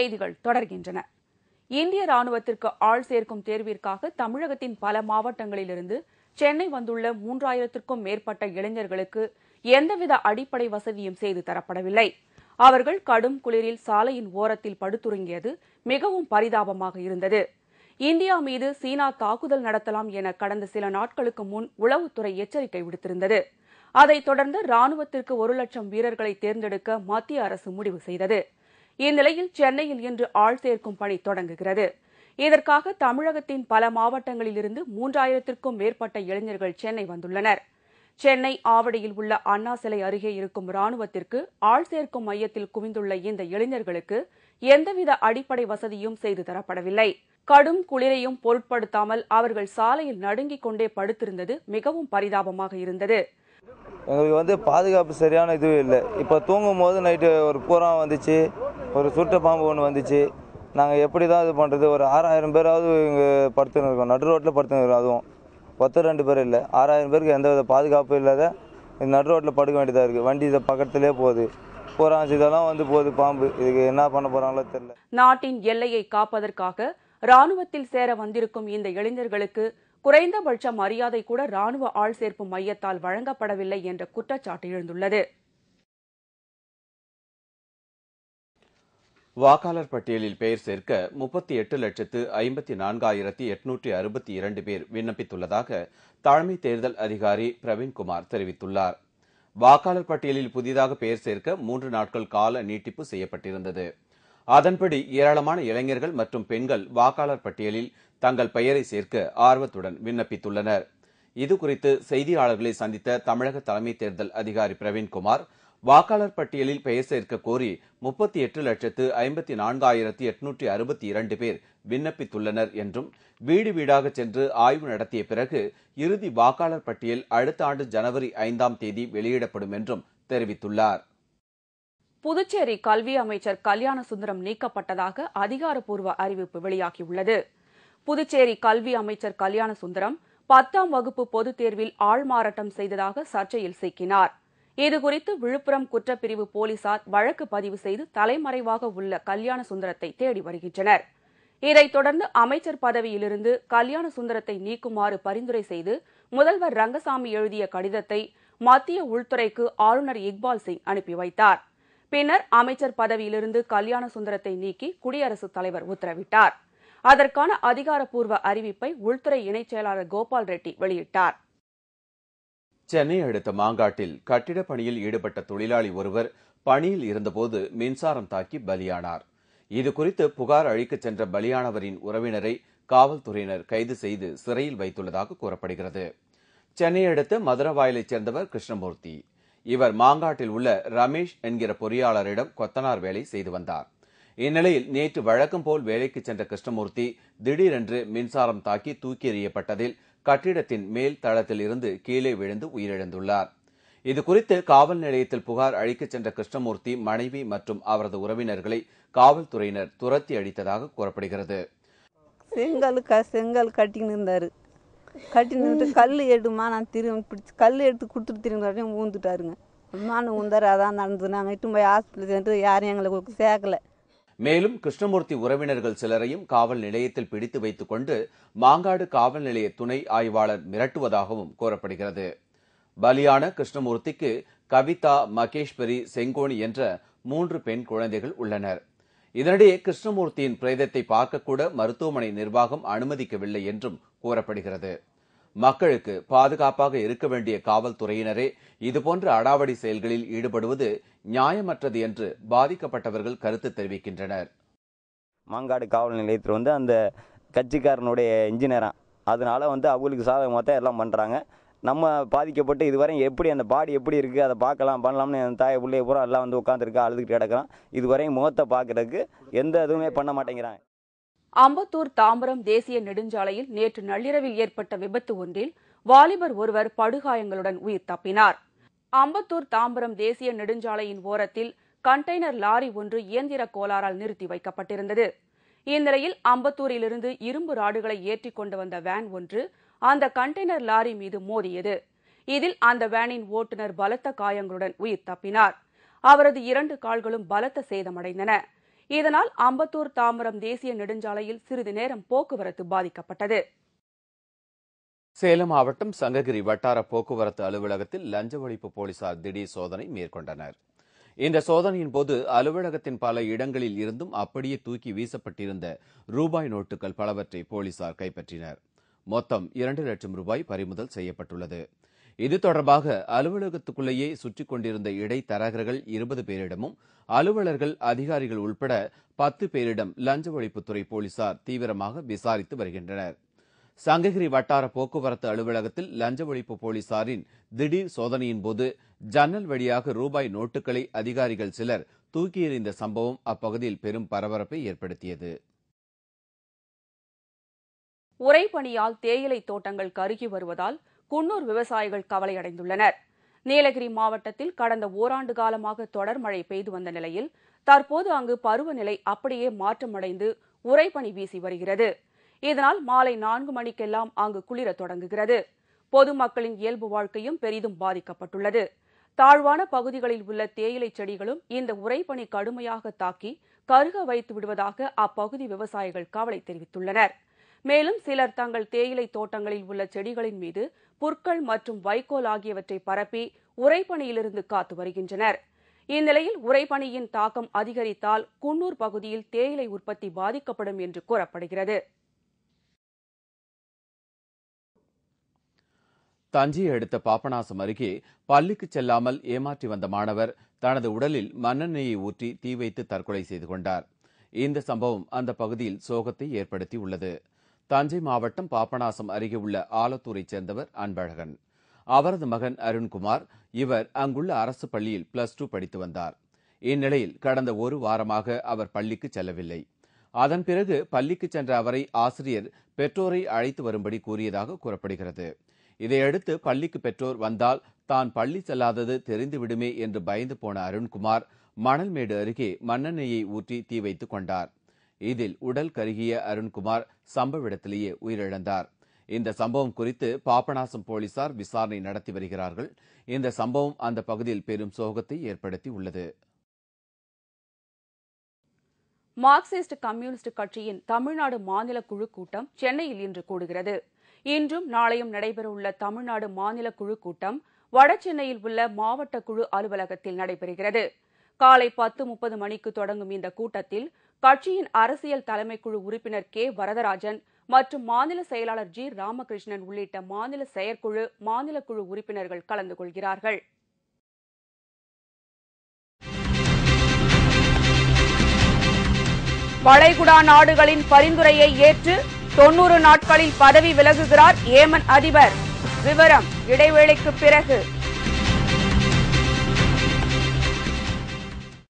செய்திகள் தொடர்கின்றன இந்திய ராணுவத்திற்கு ஆள் சேர்க்கும் தேர்விற்காக தமிழகத்தின் பல மாவட்டங்களிலிருந்து சென்னை வந்துள்ள மூன்றாயிரத்திற்கும் மேற்பட்ட இளைஞர்களுக்கு எந்தவித அடிப்படை வசதியும் செய்து தரப்படவில்லை அவர்கள் கடும் குளிரில் சாலையின் ஓரத்தில் படுத்துறங்கியது மிகவும் பரிதாபமாக இருந்தது இந்தியா மீது சீனா தாக்குதல் நடத்தலாம் என கடந்த சில நாட்களுக்கு முன் உளவுத்துறை எச்சரிக்கை விடுத்திருந்தது அதைத் தொடர்ந்து ராணுவத்திற்கு ஒரு லட்சம் வீரர்களை தேர்ந்தெடுக்க மத்திய அரசு முடிவு செய்தது இந்நிலையில் சென்னையில் இன்று ஆள் சேர்க்கும் பணி தொடங்குகிறது இதற்காக தமிழகத்தின் பல மாவட்டங்களிலிருந்து மூன்றாயிரத்திற்கும் மேற்பட்ட இளைஞர்கள் சென்னை வந்துள்ளனர் சென்னை ஆவடியில் உள்ள அண்ணா சிலை அருகே இருக்கும் ராணுவத்திற்கு ஆள் சேர்க்கும் மையத்தில் குவிந்துள்ள இந்த இளைஞர்களுக்கு எந்தவித அடிப்படை வசதியும் செய்து தரப்படவில்லை கடும் குளிரையும் பொருட்படுத்தாமல் அவர்கள் சாலையில் நடுங்கிக் கொண்டே படுத்திருந்தது மிகவும் பரிதாபமாக இருந்தது எங்களுக்கு வந்து பாதுகாப்பு சரியான இதுவும் இல்லை இப்போ தூங்கும் போது நைட்டு ஒரு பூரா வந்துச்சு ஒரு சுட்ட பாம்பு ஒன்று வந்துச்சு நாங்கள் எப்படி தான் இது பண்ணுறது ஒரு ஆறாயிரம் பேராவது இங்கே படுத்துன்னு இருக்கோம் நடு ரோட்டில் படுத்துன்னு இருக்கோம் அதுவும் ஒருத்தர் ரெண்டு பேர் இல்லை ஆறாயிரம் பேருக்கு எந்த வித பாதுகாப்பும் இல்லாத இந்த நடு ரோட்டில் படுக்க வேண்டியதாக இருக்குது வண்டி இதை பக்கத்துலேயே போகுது பூரா இதெல்லாம் வந்து போகுது பாம்பு இதுக்கு என்ன பண்ண போகிறாங்களோ தெரியல நாட்டின் எல்லையை காப்பதற்காக ராணுவத்தில் சேர வந்திருக்கும் இந்த இளைஞர்களுக்கு குறைந்தபட்ச மரியாதை கூட ராணுவ ஆள் சேர்ப்பு மையத்தால் வழங்கப்படவில்லை என்ற குற்றச்சாட்டு எழுந்துள்ளது வாக்காளர் பட்டியலில் பெயர் சேர்க்க முப்பத்தி எட்டு லட்சத்து ஐம்பத்தி நான்காயிரத்தி எட்நூற்றி அறுபத்தி இரண்டு பேர் விண்ணப்பித்துள்ளதாக தலைமை தேர்தல் அதிகாரி பிரவீன்குமார் தெரிவித்துள்ளார் வாக்காளர் பட்டியலில் புதிதாக பெயர் சேர்க்க மூன்று நாட்கள் கால நீட்டிப்பு செய்யப்பட்டிருந்தது அதன்படி ஏராளமான இளைஞர்கள் மற்றும் பெண்கள் வாக்காளர் பட்டியலில் தங்கள் பெயரை சேர்க்க ஆர்வத்துடன் விண்ணப்பித்துள்ளனர் இதுகுறித்து செய்தியாளர்களை சந்தித்த தமிழக தலைமை தேர்தல் அதிகாரி பிரவீன்குமார் வாக்காளர் பட்டியலில் பெயர் சேர்க்க கோரி முப்பத்தி எட்டு லட்சத்து ஐம்பத்தி நான்காயிரத்தி எட்நூற்றி அறுபத்தி இரண்டு பேர் விண்ணப்பித்துள்ளனர் என்றும் வீடு வீடாக சென்று ஆய்வு நடத்திய பிறகு இறுதி வாக்காளர் பட்டியல் அடுத்த ஆண்டு ஜனவரி ஐந்தாம் தேதி வெளியிடப்படும் என்றும் தெரிவித்துள்ளார் புதுச்சேரி கல்வி அமைச்சர் கல்யாண சுந்தரம் நீக்கப்பட்டதாக அதிகாரப்பூர்வ அறிவிப்பு வெளியாகியுள்ளது புதுச்சேரி கல்வி அமைச்சர் கல்யாண சுந்தரம் பத்தாம் வகுப்பு பொதுத் தேர்வில் ஆள்மாறாட்டம் செய்ததாக சர்ச்சையில் சிக்கினார் இதுகுறித்து விழுப்புரம் குற்றப்பிரிவு போலீசார் வழக்கு பதிவு செய்து தலைமறைவாக உள்ள கல்யாண சுந்தரத்தை தேடி வருகின்றனர் இதைத் தொடர்ந்து அமைச்சர் பதவியிலிருந்து கல்யாண சுந்தரத்தை நீக்குமாறு பரிந்துரை செய்து முதல்வர் ரங்கசாமி எழுதிய கடிதத்தை மத்திய உள்துறைக்கு ஆளுநர் இக்பால் சிங் அனுப்பி வைத்தார் பின்னர் அமைச்சர் பதவியிலிருந்து கல்யாண சுந்தரத்தை நீக்கி குடியரசுத் தலைவர் உத்தரவிட்டார் அதற்கான அதிகாரப்பூர்வ அறிவிப்பை உள்துறை இணைச் செயலாளர் கோபால் ரெட்டி வெளியிட்டார் சென்னை அடுத்த மாங்காட்டில் கட்டிடப் பணியில் ஈடுபட்ட தொழிலாளி ஒருவர் பணியில் இருந்தபோது மின்சாரம் தாக்கி பலியானார் இதுகுறித்து புகார் அளிக்கச் சென்ற பலியானவரின் உறவினரை காவல்துறையினர் கைது செய்து சிறையில் வைத்துள்ளதாக கூறப்படுகிறது சென்னை அடுத்த மதுரவாயலைச் சேர்ந்தவர் கிருஷ்ணமூர்த்தி இவர் மாங்காட்டில் உள்ள ரமேஷ் என்கிற பொறியாளரிடம் கொத்தனார் வேலை செய்து வந்தார் இந்நிலையில் நேற்று வழக்கம் போல் வேலைக்கு சென்ற கிருஷ்ணமூர்த்தி திடீரென்று மின்சாரம் தாக்கி தூக்கி எறியப்பட்டதில் கட்டிடத்தின் மேல் தளத்தில் இருந்து கீழே விழுந்து உயிரிழந்துள்ளார் இதுகுறித்து காவல் நிலையத்தில் புகார் அளிக்கச் சென்ற கிருஷ்ணமூர்த்தி மனைவி மற்றும் அவரது உறவினர்களை காவல்துறையினர் துரத்தி அடித்ததாக கூறப்படுகிறது செங்கல் க செங்கல் கட்டின்னு இருந்தார் கட்டின்னு இருந்துட்டு கல் எடுமா நான் திரும்பி பிடிச்சி கல் எடுத்து கொடுத்துட்டு திரும்பி வரையும் ஊந்துட்டாருங்க மானு ஊந்தார் அதான் நடந்தது நாங்கள் இட்டு போய் ஹாஸ்பிட்டல் சென்று யாரும் எங்களுக்கு சேர்க்கல மேலும் கிருஷ்ணமூர்த்தி உறவினர்கள் சிலரையும் காவல் நிலையத்தில் பிடித்து வைத்துக் கொண்டு மாங்காடு காவல் நிலைய துணை ஆய்வாளர் மிரட்டுவதாகவும் கூறப்படுகிறது பலியான கிருஷ்ணமூர்த்திக்கு கவிதா மகேஸ்வரி செங்கோணி என்ற மூன்று பெண் குழந்தைகள் உள்ளனர் இதனிடையே கிருஷ்ணமூர்த்தியின் பிரேதத்தை பார்க்கக்கூட மருத்துவமனை நிர்வாகம் அனுமதிக்கவில்லை என்றும் கூறப்படுகிறது மக்களுக்கு பாதுகாப்பாக இருக்க வேண்டிய காவல்துறையினரே இதுபோன்ற அடாவடி செயல்களில் ஈடுபடுவது நியாயமற்றது என்று பாதிக்கப்பட்டவர்கள் கருத்து தெரிவிக்கின்றனர் மாங்காடு காவல் நிலையத்தில் வந்து அந்த கட்சிக்காரனுடைய இன்ஜினியராக அதனால வந்து அவங்களுக்கு சாதகமாக எல்லாம் பண்ணுறாங்க நம்ம பாதிக்கப்பட்டு இதுவரை எப்படி அந்த பாடி எப்படி இருக்குது அதை பார்க்கலாம் பண்ணலாம்னு என் தாயை பிள்ளைய பூரா எல்லாம் வந்து உட்காந்துருக்கு அழுதுகிட்டு கிடக்கிறான் இதுவரையும் முகத்தை பார்க்கறதுக்கு எந்த இதுவுமே பண்ண மாட்டேங்கிறாங்க அம்பத்தூர் தாம்பரம் தேசிய நெடுஞ்சாலையில் நேற்று நள்ளிரவில் ஏற்பட்ட விபத்து ஒன்றில் வாலிபர் ஒருவர் படுகாயங்களுடன் உயிர் தப்பினார் அம்பத்தூர் தாம்பரம் தேசிய நெடுஞ்சாலையின் ஓரத்தில் கண்டெய்னர் லாரி ஒன்று இயந்திர கோளாறால் நிறுத்தி வைக்கப்பட்டிருந்தது இந்நிலையில் அம்பத்தூரிலிருந்து இரும்பு ராடுகளை ஏற்றிக் கொண்டு வந்த வேன் ஒன்று அந்த கண்டெய்னர் லாரி மீது மோதியது இதில் அந்த வேனின் ஓட்டுநர் பலத்த காயங்களுடன் உயிர் தப்பினார் அவரது இரண்டு கால்களும் பலத்த சேதமடைந்தன இதனால் அம்பத்தூர் தாம்பரம் தேசிய நெடுஞ்சாலையில் சிறிது நேரம் போக்குவரத்து பாதிக்கப்பட்டது சேலம் மாவட்டம் சங்ககிரி வட்டார போக்குவரத்து அலுவலகத்தில் லஞ்ச ஒழிப்பு போலீசார் திடீர் சோதனை மேற்கொண்டனர் இந்த சோதனையின் போது அலுவலகத்தின் பல இடங்களில் இருந்தும் அப்படியே தூக்கி வீசப்பட்டிருந்த ரூபாய் நோட்டுகள் பலவற்றை போலீசார் கைப்பற்றினர் மொத்தம் இரண்டு லட்சம் ரூபாய் பறிமுதல் செய்யப்பட்டுள்ளது இது தொடர்பாக அலுவலகத்துக்குள்ளேயே சுற்றிக் கொண்டிருந்த இடைத்தரகர்கள் இருபது பேரிடமும் அலுவலர்கள் அதிகாரிகள் உட்பட பத்து பேரிடம் லஞ்ச ஒழிப்புத்துறை போலீசார் தீவிரமாக விசாரித்து வருகின்றனர் சங்ககிரி வட்டார போக்குவரத்து அலுவலகத்தில் லஞ்ச ஒழிப்பு போலீசாரின் திடீர் சோதனையின் போது ஜன்னல் வழியாக ரூபாய் நோட்டுகளை அதிகாரிகள் சிலர் தூக்கி எறிந்த சம்பவம் அப்பகுதியில் பெரும் பரபரப்பை ஏற்படுத்தியது உறைபனியால் தேயிலை தோட்டங்கள் கருகி வருவதால் குன்னூர் விவசாயிகள் கவலையடைந்துள்ளனர் நீலகிரி மாவட்டத்தில் கடந்த ஓராண்டு காலமாக தொடர் மழை பெய்து வந்த நிலையில் தற்போது அங்கு பருவநிலை அப்படியே மாற்றமடைந்து உறைபனி வீசி வருகிறது இதனால் மாலை நான்கு மணிக்கெல்லாம் அங்கு குளிரத் தொடங்குகிறது பொதுமக்களின் இயல்பு வாழ்க்கையும் பெரிதும் பாதிக்கப்பட்டுள்ளது தாழ்வான பகுதிகளில் உள்ள தேயிலை செடிகளும் இந்த உறைபனி கடுமையாக தாக்கி கருக வைத்து விடுவதாக அப்பகுதி விவசாயிகள் கவலை தெரிவித்துள்ளனர் மேலும் சிலர் தங்கள் தேயிலை தோட்டங்களில் உள்ள செடிகளின் மீது புற்கள் மற்றும் வைக்கோல் ஆகியவற்றை பரப்பி உறைபனியிலிருந்து காத்து வருகின்றனர் இந்நிலையில் உறைபனியின் தாக்கம் அதிகரித்தால் குன்னூர் பகுதியில் தேயிலை உற்பத்தி பாதிக்கப்படும் என்று கூறப்படுகிறது தஞ்சையை அடுத்த பாபநாசம் அருகே பள்ளிக்கு செல்லாமல் ஏமாற்றி வந்த மாணவர் தனது உடலில் மண்ணெண்ணெயை ஊற்றி தீ வைத்து தற்கொலை செய்து கொண்டார் இந்த சம்பவம் அந்த பகுதியில் சோகத்தை ஏற்படுத்தி உள்ளது தஞ்சை மாவட்டம் பாபநாசம் அருகே உள்ள ஆலத்தூரைச் சேர்ந்தவர் அன்பழகன் அவரது மகன் அருண்குமார் இவர் அங்குள்ள அரசு பள்ளியில் பிளஸ் டூ படித்து வந்தார் இந்நிலையில் கடந்த ஒரு வாரமாக அவர் பள்ளிக்கு செல்லவில்லை அதன் பிறகு பள்ளிக்கு சென்ற அவரை ஆசிரியர் பெற்றோரை அழைத்து வரும்படி கூறியதாக கூறப்படுகிறது இதையடுத்து பள்ளிக்கு பெற்றோர் வந்தால் தான் பள்ளி செல்லாதது தெரிந்துவிடுமே என்று பயந்து போன அருண்குமார் மணல்மேடு அருகே மண்ணெண்ணெயை ஊற்றி தீ வைத்துக் கொண்டார் இதில் உடல் கருகிய அருண்குமார் சம்பவ இடத்திலேயே உயிரிழந்தார் இந்த சம்பவம் குறித்து பாபநாசம் போலீசார் விசாரணை நடத்தி வருகிறார்கள் இந்த சம்பவம் அந்த பகுதியில் பெரும் சோகத்தை ஏற்படுத்தி உள்ளது மார்க்சிஸ்ட் கம்யூனிஸ்ட் கட்சியின் தமிழ்நாடு மாநில குழு கூட்டம் சென்னையில் இன்று கூடுகிறது இன்றும் நாளையும் நடைபெறவுள்ள தமிழ்நாடு மாநில குழு கூட்டம் வடசென்னையில் உள்ள மாவட்ட குழு அலுவலகத்தில் நடைபெறுகிறது காலை பத்து முப்பது மணிக்கு தொடங்கும் இந்த கூட்டத்தில் கட்சியின் அரசியல் தலைமைக்குழு உறுப்பினர் கே வரதராஜன் மற்றும் மாநில செயலாளர் ஜி ராமகிருஷ்ணன் உள்ளிட்ட மாநில செயற்குழு மாநில குழு உறுப்பினர்கள் கலந்து கொள்கிறார்கள் வளைகுடா நாடுகளின் பரிந்துரையை ஏற்று தொன்னூறு நாட்களில் பதவி விலகுகிறார் ஏமன் அதிபர் விவரம் இடைவேளைக்கு பிறகு